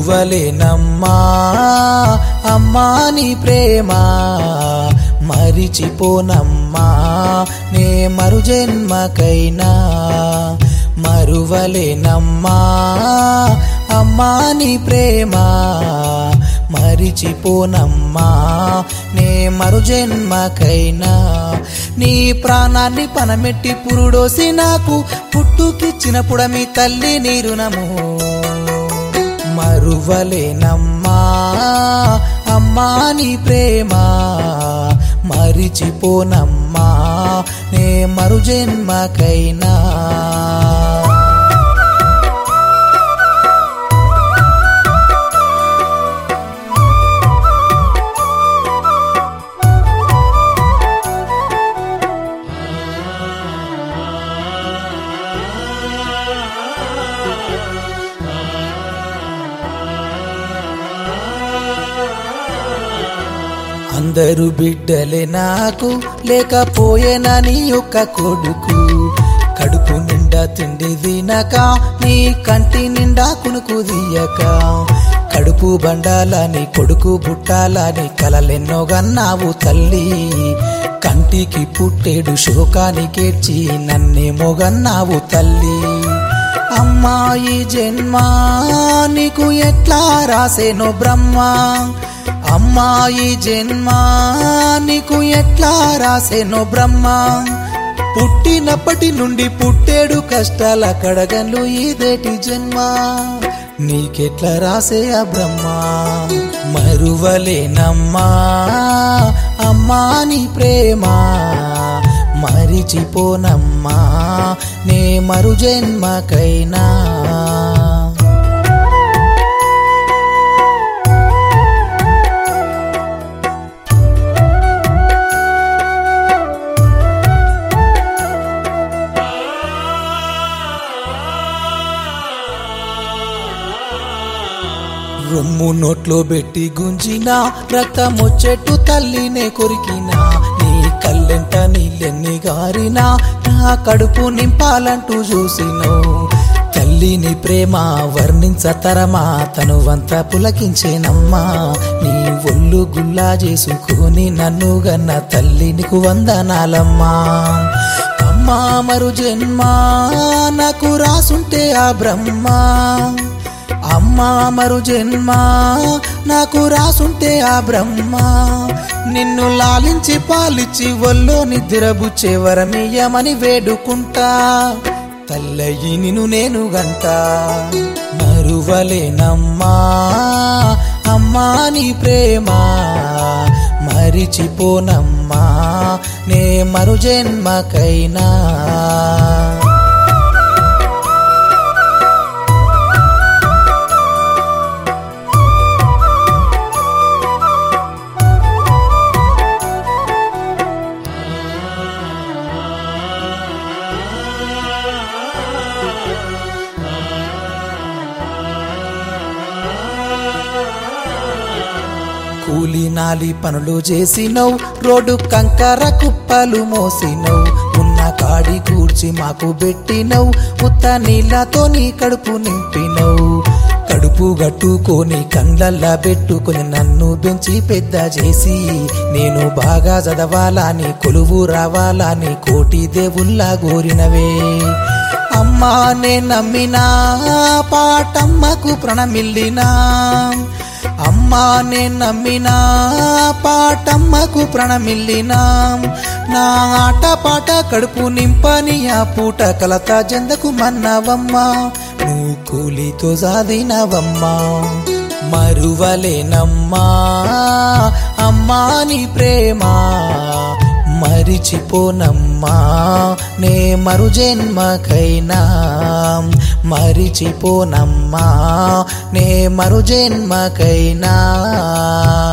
మరువలేనమ్మా అమ్మా నీ ప్రేమ మరిచిపోనమ్మా నే మరు జన్మకైనా మరువలేనమ్మా అమ్మా నీ ప్రేమ మరిచిపోనమ్మా నే మరు జన్మకైనా నీ ప్రాణాన్ని పనమెట్టి పురుడోసి నాకు పుట్టుకిచ్చినప్పుడు మీ తల్లి నీ రుణము మరువలేనమ్మా అమ్మా నీ ప్రేమ మరిచిపోనమ్మా నే మరు జన్మకైనా అందరు బిడ్డలే నాకు లేకపోయేనా నీ యొక్క కొడుకు కడుపు నిండా తిండి తినక నీ కంటి నిండా కునుకు తీయక కడుపు బండాలని కొడుకు బుట్టాలని కలలెన్నో గన్నావు తల్లి కంటికి పుట్టేడు శోకానికేర్చి నన్నేమో గన్నావు తల్లి అమ్మాయి జన్మ నీకు ఎట్లా రాసేనో బ్రహ్మ అమ్మాయి జన్మ నీకు ఎట్లా రాసేనో బ్రహ్మ పుట్టినప్పటి నుండి పుట్టేడు కష్టాల కడగన్లు ఇదేటి జన్మ నీకెట్లా రాసే ఆ బ్రహ్మ మరువలేనమ్మా అమ్మా నీ ప్రేమ మరిచిపోనమ్మా నే మరు జన్మకైనా రొమ్ము నోట్లో పెట్టి గుంజిన రక్తమొచ్చెట్టు తల్లినే కొరికినా నీ కళ్ళెంట నీళ్ళెన్ని గారినా నా కడుపు నింపాలంటూ చూసినవు తల్లిని ప్రేమ వర్ణించతరమా తనువంతా పులకించేనమ్మా నీ ఒళ్ళు గుల్లా చేసుకొని నన్ను గన్న తల్లి నీకు వందనాలమ్మా అమ్మా మరు జన్మ నాకు రాసుంటే ఆ బ్రహ్మ అమ్మా మరు జన్మ నాకు రాసుంటే ఆ బ్రహ్మ నిన్ను లాలించి పాలిచ్చి ఒల్లో నిద్రబుచ్చే వరమీయమని వేడుకుంటా తల్లయి నిన్ను నేను గంట మరువలేనమ్మా అమ్మా నీ ప్రేమ మరిచిపోనమ్మా నే మరు జన్మకైనా కూలి నాలి పనులు చేసినవు రోడ్డు కంకర కుప్పలు మోసినవు ఉన్న కాడి కూర్చి మాకు పెట్టినవు ఉత్త నీళ్ళతో నీ కడుపు నింపినవు కడుపు గట్టుకొని కండ్లల్లా పెట్టుకొని నన్ను పెంచి పెద్ద చేసి నేను బాగా చదవాలని కొలువు రావాలని కోటి దేవుల్లా గోరినవే అమ్మా నే నమ్మినా పాటమ్మకు ప్రణమిల్లినా అమ్మా నే నమ్మినా పాటమ్మకు ప్రణమిల్లినా నా ఆట పాట కడుపు నింపని ఆ పూట కలత జందకు మన్నవమ్మా నువ్వు కూలితో సాధినవమ్మా మరువలేనమ్మా అమ్మా నీ ప్రేమ మరిచిపోనమ్మా నే మరు జన్మకైనా మరిచిపోనమ్మా నే మరు జన్మకైనా